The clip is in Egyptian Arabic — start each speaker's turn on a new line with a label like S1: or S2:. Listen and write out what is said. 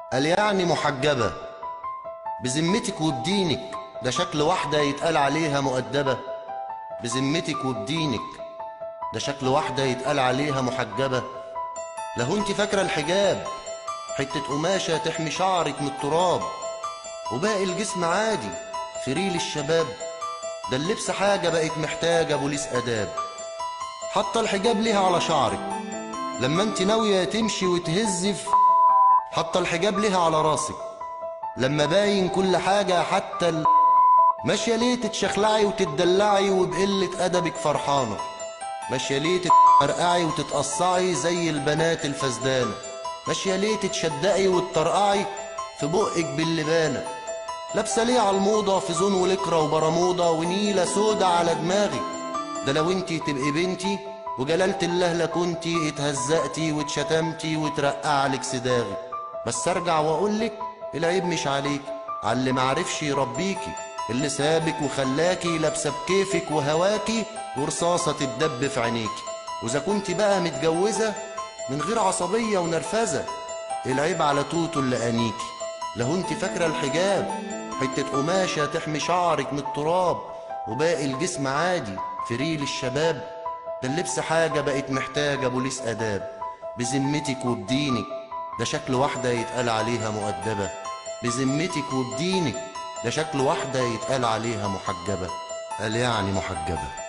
S1: قال يعني محجبة بذمتك وبدينك ده شكل واحدة يتقال عليها مؤدبة بذمتك وبدينك ده شكل واحدة يتقال عليها محجبة لهو انت فاكرة الحجاب حتة قماشة تحمي شعرك من التراب وباقي الجسم عادي فريل الشباب ده اللبس حاجة بقت محتاجة بوليس أداب حتى الحجاب ليها على شعرك لما انت ناوية تمشي وتهزي في حتى الحجاب ليها على راسك لما باين كل حاجة حتى ال... ماشية ليه تتشخلعي وتتدلعي وبقلة أدبك فرحانة ماشية ليه تترقعي وتتقصعي زي البنات الفزدانة ماشية ليه تتشدقي وتطرقعي في بقك باللبانة لابسة ليه على الموضة في زون ولكرة وبرموضة ونيلة سودا على دماغي ده لو انتي تبقي بنتي وجلالة الله لكنتي اتهزقتي واتشتمتي وترقعلك صداغي بس ارجع واقولك العيب مش عليك على اللي معرفش يربيكي اللي سابك وخلاكي لابسه بكيفك وهواكي ورصاصه تدب في عينيكي واذا كنت بقى متجوزه من غير عصبيه ونرفزه العيب على توتو اللي انيكي لو انت فاكره الحجاب حته قماشه تحمي شعرك من التراب وباقي الجسم عادي فريل الشباب ده اللبس حاجه بقت محتاجه بوليس اداب بذمتك وبدينك ده شكل واحدة يتقال عليها مؤدبة بذمتك وبدينك ده شكل واحدة يتقال عليها محجبة قال يعني محجبة